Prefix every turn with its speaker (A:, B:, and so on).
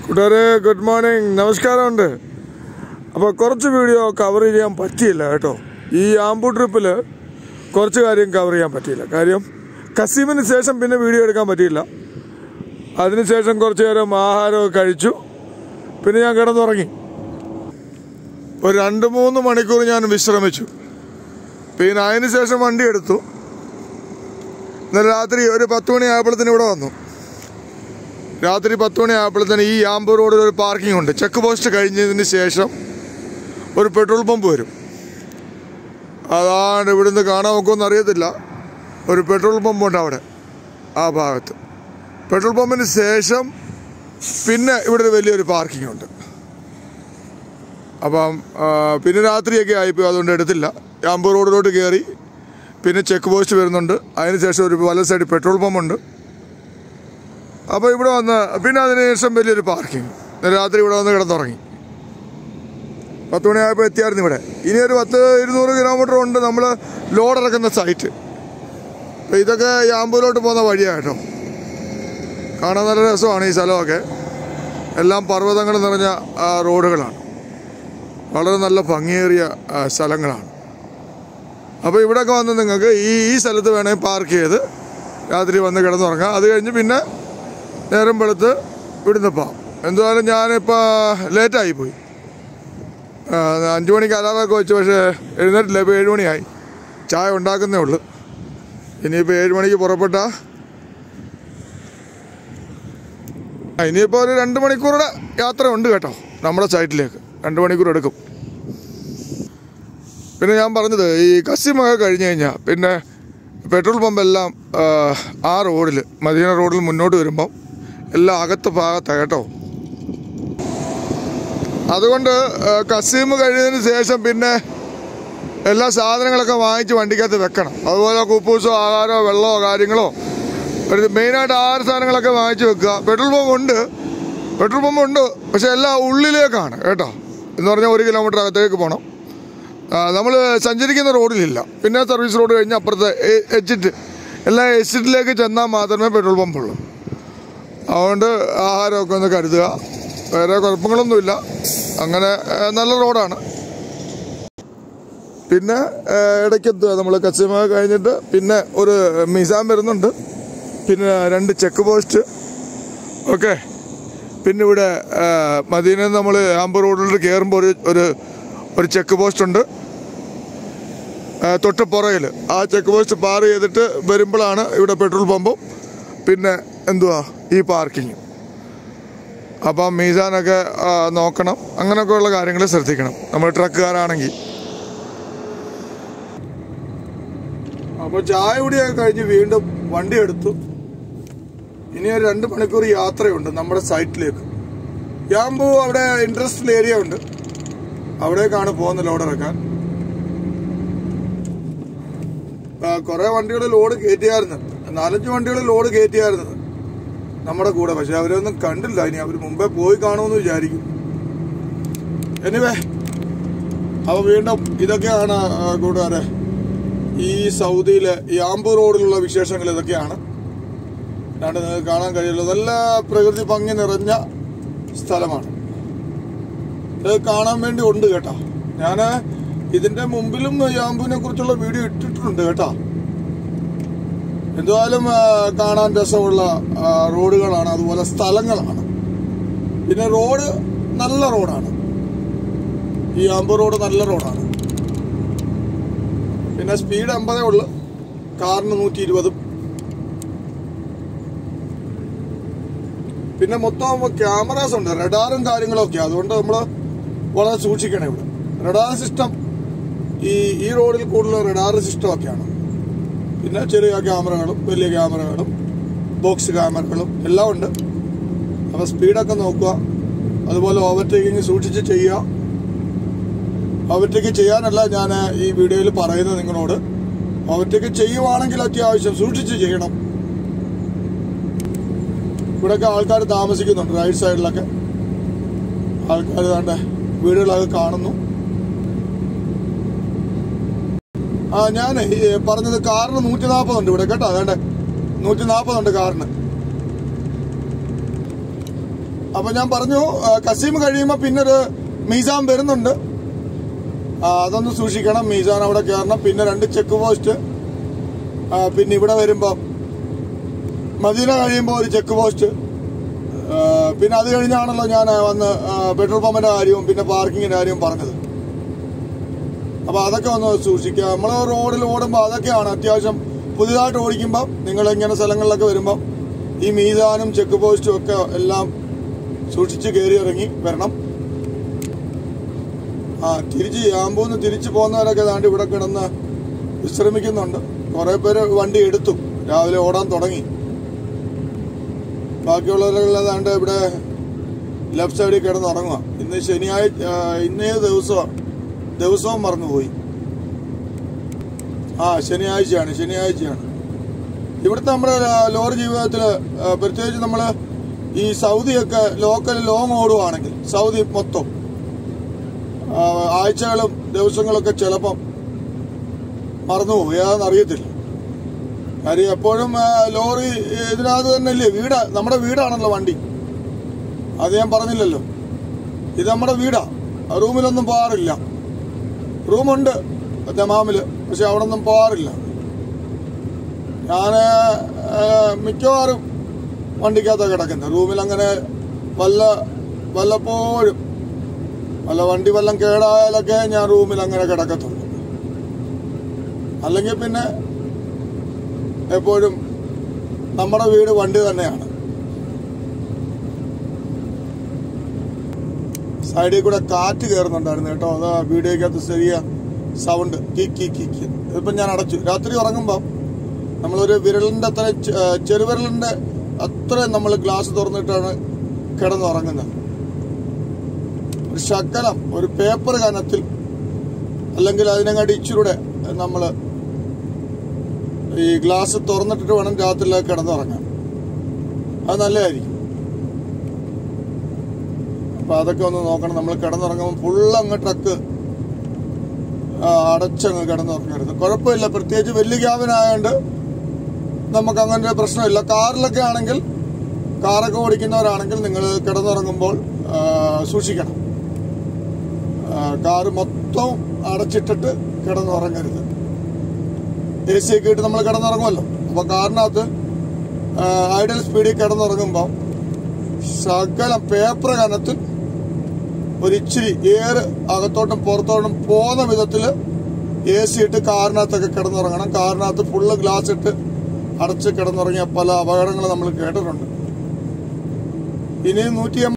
A: കൂട്ടുകാരെ good morning നമസ്കാരമുണ്ട് അപ്പോൾ കുറച്ച് വീഡിയോ കവർ ചെയ്യാൻ പറ്റിയില്ല കേട്ടോ ഈ ആംബു ട്രിപ്പിൽ കുറച്ച് കാര്യം കവർ ചെയ്യാൻ പറ്റിയില്ല കാര്യം കസീമിന് ശേഷം പിന്നെ വീഡിയോ എടുക്കാൻ പറ്റിയില്ല അതിനുശേഷം കുറച്ച് നേരം ആഹാരമൊക്കെ കഴിച്ചു പിന്നെ ഞാൻ കിടന്നുറങ്ങി ഒരു രണ്ട് മൂന്ന് മണിക്കൂർ ഞാൻ വിശ്രമിച്ചു പിന്നെ അതിന് ശേഷം വണ്ടി എടുത്തു ഇന്നലെ രാത്രി ഒരു പത്ത് മണി ആയപ്പോഴത്തേന് ഇവിടെ വന്നു രാത്രി പത്ത് മണി ആയപ്പോഴത്തേന് ഈ ആമ്പൂർ റോഡിൽ ഒരു പാർക്കിംഗ് ഉണ്ട് ചെക്ക് പോസ്റ്റ് കഴിഞ്ഞതിന് ശേഷം ഒരു പെട്രോൾ പമ്പ് വരും അതാണ് ഇവിടുന്ന് കാണാൻ നോക്കുമെന്ന് അറിയത്തില്ല ഒരു പെട്രോൾ പമ്പ് ഉണ്ട് അവിടെ ആ ഭാഗത്ത് പെട്രോൾ പമ്പിന് ശേഷം പിന്നെ ഇവിടെ ഒരു വലിയൊരു പാർക്കിംഗ് ഉണ്ട് അപ്പം ആ, പിന്നെ രാത്രിയൊക്കെ ആയിപ്പോയി അതുകൊണ്ട് എടുത്തില്ല ആമ്പൂർ റോഡിലോട്ട് കയറി പിന്നെ ചെക്ക് പോസ്റ്റ് വരുന്നുണ്ട് അതിന് ശേഷം ഒരു വല സൈഡ് പെട്രോൾ പമ്പുണ്ട് അപ്പോൾ ഇവിടെ വന്ന് പിന്നെ അതിനുശേഷം വലിയൊരു പാർക്കിംഗ് രാത്രി ഇവിടെ വന്ന് കിടന്നുറങ്ങി പത്ത് മണിയായപ്പോൾ എത്തിയായിരുന്നു ഇവിടെ ഇനി ഒരു പത്ത് ഇരുന്നൂറ് കിലോമീറ്റർ ഉണ്ട് നമ്മൾ ലോഡ് ഇറക്കുന്ന സൈറ്റ് അപ്പോൾ ഇതൊക്കെ ഈ ആമ്പൂരിലോട്ട് പോകുന്ന വഴിയാണ് കേട്ടോ കാണാൻ നല്ല രസമാണ് ഈ സ്ഥലമൊക്കെ എല്ലാം പർവ്വതങ്ങൾ നിറഞ്ഞ ആ, റോഡുകളാണ് വളരെ നല്ല ഭംഗിയേറിയ ആ, സ്ഥലങ്ങളാണ് അപ്പോൾ ഇവിടെയൊക്കെ വന്ന് നിങ്ങൾക്ക് ഈ ഈ സ്ഥലത്ത് വേണമെങ്കിൽ പാർക്ക് ചെയ്ത് രാത്രി വന്ന് കിടന്നുറങ്ങാം അത് കഴിഞ്ഞ് പിന്നെ നേരം വെളുത്ത് ഇവിടുന്ന് പോകാം എന്തായാലും ഞാനിപ്പോൾ ലേറ്റായി പോയി ആ, അഞ്ച് മണിക്ക് അലാറമൊക്കെ വെച്ചു പക്ഷേ എഴുന്നേറ്റില്ല ഇപ്പോൾ ഏഴ് മണിയായി ചായ ഉണ്ടാക്കുന്നേ ഉള്ളൂ ഇനിയിപ്പോൾ ഏഴ് മണിക്ക് പുറപ്പെട്ട ഇനിയിപ്പോൾ ഒരു രണ്ട് മണിക്കൂറുടെ യാത്ര ഉണ്ട് കേട്ടോ നമ്മുടെ സൈറ്റിലേക്ക് രണ്ട് മണിക്കൂർ എടുക്കും പിന്നെ ഞാൻ പറഞ്ഞത് ഈ കസിമൊക്കെ കഴിഞ്ഞ് കഴിഞ്ഞാൽ പിന്നെ പെട്രോൾ പമ്പെല്ലാം ആ, ആ റോഡിൽ മദീന റോഡിൽ മുന്നോട്ട് വരുമ്പം എല്ലാം അകത്ത് ഭാഗത്താണ് കേട്ടോ അതുകൊണ്ട് ആ, കസീം കഴിഞ്ഞതിന് ശേഷം പിന്നെ എല്ലാ സാധനങ്ങളൊക്കെ വാങ്ങിച്ച് വണ്ടിക്കകത്ത് വെക്കണം അതുപോലെ കുപ്പൂസോ ആഹാരമോ വെള്ളമോ കാര്യങ്ങളോ ഒരു മെയിനായിട്ട് ആഹാര സാധനങ്ങളൊക്കെ വാങ്ങിച്ച് വെക്കുക പെട്രോൾ പമ്പ് ഉണ്ട് പെട്രോൾ പമ്പ് ഉണ്ട് പക്ഷെ എല്ലാം ഉള്ളിലേക്കാണ് കേട്ടോ എന്ന് പറഞ്ഞാൽ ഒരു കിലോമീറ്റർ അകത്തേക്ക് പോകണം നമ്മൾ സഞ്ചരിക്കുന്ന റോഡിലില്ല പിന്നെ സർവീസ് റോഡ് കഴിഞ്ഞ് അപ്പുറത്തെ എ- എച്ചിറ്റ് എല്ലാ എച്ചിറ്റിലേക്ക് ചെന്നാൽ മാത്രമേ പെട്രോൾ പമ്പുള്ളൂ അതുകൊണ്ട് ആഹാരമൊക്കെ ഒന്ന് കരുതുക വേറെ കുഴപ്പങ്ങളൊന്നുമില്ല അങ്ങനെ ആ, നല്ല റോഡാണ് പിന്നെ ആ, ഇടയ്ക്കെത്തുക നമ്മൾ കച്ചിമ കഴിഞ്ഞിട്ട് പിന്നെ ഒരു മിസാൻ വരുന്നുണ്ട് പിന്നെ രണ്ട് ചെക്ക് പോസ്റ്റ് ഓക്കെ പിന്നെ ഇവിടെ ആ, മദീന നമ്മൾ ആമ്പൂർ റോഡിൽ കയറുമ്പോൾ ഒരു ഒരു ഒരു ചെക്ക് പോസ്റ്റ് ഉണ്ട് ആ, തൊട്ട് പുറകിൽ ആ ചെക്ക് പോസ്റ്റ് പാർ ചെയ്തിട്ട് വരുമ്പോഴാണ് ഇവിടെ പെട്രോൾ പമ്പും പിന്നെ എന്തുവാ ഈ പാർക്കിങ്ങും അപ്പം മീസാനൊക്കെ ആ, നോക്കണം അങ്ങനെയൊക്കെയുള്ള കാര്യങ്ങൾ ശ്രദ്ധിക്കണം നമ്മൾ ട്രക്കുകാരാണെങ്കിൽ അപ്പോൾ ചായ കുടിയൊക്കെ കഴിഞ്ഞ് വീണ്ടും വണ്ടി എടുത്തു ഇനി ഒരു രണ്ട് മണിക്കൂർ യാത്രയുണ്ട് നമ്മുടെ സൈറ്റിലേക്ക് യാമ്പു അവിടെ ഇൻട്രസ്റ്റൽ ഏരിയ ഉണ്ട് അവിടേക്കാണ് പോകുന്നത് ലോഡ് ഇറക്കാൻ ആ, കുറെ വണ്ടികൾ ലോഡ് കയറ്റിയായിരുന്നു നാലഞ്ച് വണ്ടികൾ ലോഡ് കയറ്റിയായിരുന്നു നമ്മുടെ കൂടെ പക്ഷെ അവരൊന്നും കണ്ടില്ല ഇനി അവർ മുമ്പേ പോയി കാണുമെന്ന് വിചാരിക്കും എനിവേ അപ്പൊ വീണ്ടും ഇതൊക്കെയാണ് ആ, കൂട്ടുകാരെ ഈ സൗദിയിലെ ഈ ആമ്പൂർ റോഡിലുള്ള വിശേഷങ്ങൾ ഇതൊക്കെയാണ് അല്ലാണ്ട് നിങ്ങൾക്ക് കാണാൻ കഴിയുള്ളൂ നല്ല പ്രകൃതി ഭംഗി നിറഞ്ഞ സ്ഥലമാണ് ഇത് കാണാൻ വേണ്ടി ഉണ്ട് കേട്ടോ ഞാൻ ഇതിന്റെ മുമ്പിലും യാമ്പുവിനെ കുറിച്ചുള്ള വീഡിയോ ഇട്ടിട്ടുണ്ട് കേട്ടോ എന്തായാലും ആ, കാണാൻ രസമുള്ള ആ, റോഡുകളാണ് അതുപോലെ സ്ഥലങ്ങളാണ് പിന്നെ റോഡ് നല്ല റോഡാണ് ഈ ആമ്പൂർ റോഡ് നല്ല റോഡാണ് പിന്നെ സ്പീഡ് അമ്പതേ ഉള്ളു കാറിന് നൂറ്റി ഇരുപതും പിന്നെ മൊത്തം ക്യാമറാസ് ഉണ്ട് റഡാറും കാര്യങ്ങളൊക്കെ അതുകൊണ്ട് നമ്മൾ വളരെ സൂക്ഷിക്കണം ഇവിടെ റഡാർ സിസ്റ്റം ഈ ഈ റോഡിൽ കൂടുതൽ റഡാർ സിസ്റ്റം ഒക്കെയാണ് പിന്നെ ചെറിയ ക്യാമറകളും വലിയ ക്യാമറകളും ബോക്സ് ക്യാമറകളും എല്ലാം ഉണ്ട് അപ്പോൾ സ്പീഡൊക്കെ നോക്കുക അതുപോലെ ഓവർടേക്കിങ് സൂക്ഷിച്ച് ചെയ്യുക ഓവർടേക്ക് ചെയ്യാനല്ല ഞാൻ ഈ വീഡിയോയിൽ പറയുന്നത് നിങ്ങളോട് ഓവർടേക്ക് ചെയ്യുവാണെങ്കിൽ അത്യാവശ്യം സൂക്ഷിച്ച് ചെയ്യണം ഇവിടെയൊക്കെ ആൾക്കാർ താമസിക്കുന്നുണ്ട് റൈറ്റ് സൈഡിലൊക്കെ ആൾക്കാർ വേണ്ട വീടുകളൊക്കെ കാണുന്നു ആ ഞാൻ പറഞ്ഞത് കാറിന് നൂറ്റി നാൽപ്പതുണ്ട് ഇവിടെ കേട്ടോ വേണ്ടേ നൂറ്റി നാൽപ്പതുണ്ട് കാറിന് അപ്പൊ ഞാൻ പറഞ്ഞു ആ, കസീം കഴിയുമ്പോ പിന്നൊരു മീസാൻ വരുന്നുണ്ട് ആ, അതൊന്ന് സൂക്ഷിക്കണം മീസാൻ അവിടെ കയറണം പിന്നെ രണ്ട് ചെക്ക് പോസ്റ്റ് ആ, പിന്നെ ഇവിടെ വരുമ്പോ മദീന കഴിയുമ്പോൾ ഒരു ചെക്ക് പോസ്റ്റ് ആ, പിന്നെ അത് കഴിഞ്ഞാണല്ലോ ഞാൻ വന്ന് ആ, പെട്രോൾ പമ്പിന്റെ കാര്യവും പിന്നെ പാർക്കിങ്ങിന്റെ കാര്യവും പറഞ്ഞത് അപ്പൊ അതൊക്കെ ഒന്ന് സൂക്ഷിക്കുക നമ്മൾ റോഡിൽ ഓടുമ്പോൾ അതൊക്കെയാണ് അത്യാവശ്യം പുതിയതായിട്ട് ഓടിക്കുമ്പോൾ നിങ്ങൾ ഇങ്ങനെ സ്ഥലങ്ങളിലൊക്കെ വരുമ്പോൾ ഈ മീതാനും ചെക്ക് പോസ്റ്റും ഒക്കെ എല്ലാം സൂക്ഷിച്ച് കയറി ഇറങ്ങി വരണം ആ തിരിച്ച് യാമ്പൂന്ന് തിരിച്ചു പോകുന്നവരൊക്കെ ദാണ്ട് ഇവിടെ കിടന്ന് വിശ്രമിക്കുന്നുണ്ട് കുറെ പേര് വണ്ടി എടുത്തു രാവിലെ ഓടാൻ തുടങ്ങി ബാക്കിയുള്ളവരെല്ലാം ദാണ്ട് ഇവിടെ ലെഫ്റ്റ് സൈഡിൽ കിടന്ന് ഉറങ്ങുക ഇന്ന് ശനിയാഴ്ച ആ, ഇന്നേ ദിവസം ദിവസവും മറന്നുപോയി ആ ശനിയാഴ്ചയാണ് ശനിയാഴ്ചയാണ് ഇവിടുത്തെ നമ്മുടെ ല- ലോറി ജീവിതത്തിൽ പ്രത്യേകിച്ച് നമ്മൾ ഈ സൗദിയൊക്കെ ലോക്കൽ ലോങ് ഓടുവാണെങ്കിൽ സൗദി മൊത്തം ആ, ആഴ്ചകളും ദിവസങ്ങളൊക്കെ ചിലപ്പം മറന്നുപോകും ഏതാണെന്ന് അറിയത്തില്ല കാര്യം എപ്പോഴും ആ, ലോറി ഇതിനകത്ത് തന്നെ അല്ലേ വീട് നമ്മുടെ വീടാണല്ലോ വണ്ടി അത് ഞാൻ പറഞ്ഞില്ലല്ലോ ഇത് നമ്മുടെ വീടാ റൂമിലൊന്നും പോകാറില്ല റൂമുണ്ട് ജമാമില് പക്ഷെ അവിടെ ഒന്നും പോകാറില്ല ഞാൻ മിക്കവാറും വണ്ടിക്കകത്താണ് കിടക്കുന്നത് റൂമിൽ അങ്ങനെ വല്ല വല്ലപ്പോഴും വല്ല വണ്ടി വല്ലം കേടായാലൊക്കെ ഞാൻ റൂമിൽ അങ്ങനെ കിടക്കത്തുള്ളൂ അല്ലെങ്കിൽ പിന്നെ എപ്പോഴും നമ്മുടെ വീട് വണ്ടി തന്നെയാണ് സൈഡിൽ കൂടെ കാറ്റ് കയറുന്നുണ്ടായിരുന്നു കേട്ടോ അതാ വീഡിയോക്കകത്ത് ചെറിയ സൗണ്ട് കീ കീ കീ കീ ഇതിപ്പം ഞാൻ അടച്ചു രാത്രി ഉറങ്ങുമ്പോൾ നമ്മളൊരു വിരലിന്റെ അത്ര ചെ- ആ, ചെറുവിരലിന്റെ അത്രയും നമ്മൾ ഗ്ലാസ് തുറന്നിട്ടാണ് കിടന്നുറങ്ങുന്നത് ഒരു ശകലം ഒരു പേപ്പർ കനത്തിൽ അല്ലെങ്കിൽ അതിനെങ്ങാട്ടി ഇച്ചിരൂടെ നമ്മൾ ഈ ഗ്ലാസ് തുറന്നിട്ടിട്ട് വേണം രാത്രിയിലേക്ക് കിടന്നുറങ്ങാൻ അത് നല്ലതായിരിക്കും അപ്പൊ അതൊക്കെ ഒന്ന് നോക്കണം നമ്മൾ കിടന്നുറങ്ങുമ്പോൾ ഫുള്ള് അങ്ങ് ട്രക്ക് ആ, അടച്ചങ്ങ് കിടന്നുറങ്ങരുത് കുഴപ്പമില്ല പ്രത്യേകിച്ച് വലിയ ക്യാബിനായോണ്ട് നമുക്ക് അങ്ങനെ ഒരു പ്രശ്നമില്ല കാറിലൊക്കെ ആണെങ്കിൽ കാറൊക്കെ ഓടിക്കുന്നവരാണെങ്കിൽ നിങ്ങൾ കിടന്നുറങ്ങുമ്പോൾ ആ, സൂക്ഷിക്കണം ആ, കാറ് മൊത്തം അടച്ചിട്ടിട്ട് കിടന്നുറങ്ങരുത് എ സി ഒക്കെ ഇട്ട് നമ്മൾ കിടന്നുറങ്ങുമല്ലോ അപ്പൊ കാറിനകത്ത് ഐഡൽ സ്പീഡിൽ കിടന്നുറങ്ങുമ്പോൾ സകലം പേപ്പർ കനത്തിൽ ഒരിച്ചിരി എയർ അകത്തോട്ടും പുറത്തോട്ടും പോകുന്ന വിധത്തില് എ സി ഇട്ട് കാറിനകത്തൊക്കെ കിടന്നുറങ്ങണം കാറിനകത്ത് ഫുള്ള് ഗ്ലാസ് ഇട്ട് അടച്ച് കിടന്നുറങ്ങിയ പല അപകടങ്ങൾ നമ്മൾ കേട്ടിട്ടുണ്ട് ഇനി നൂറ്റി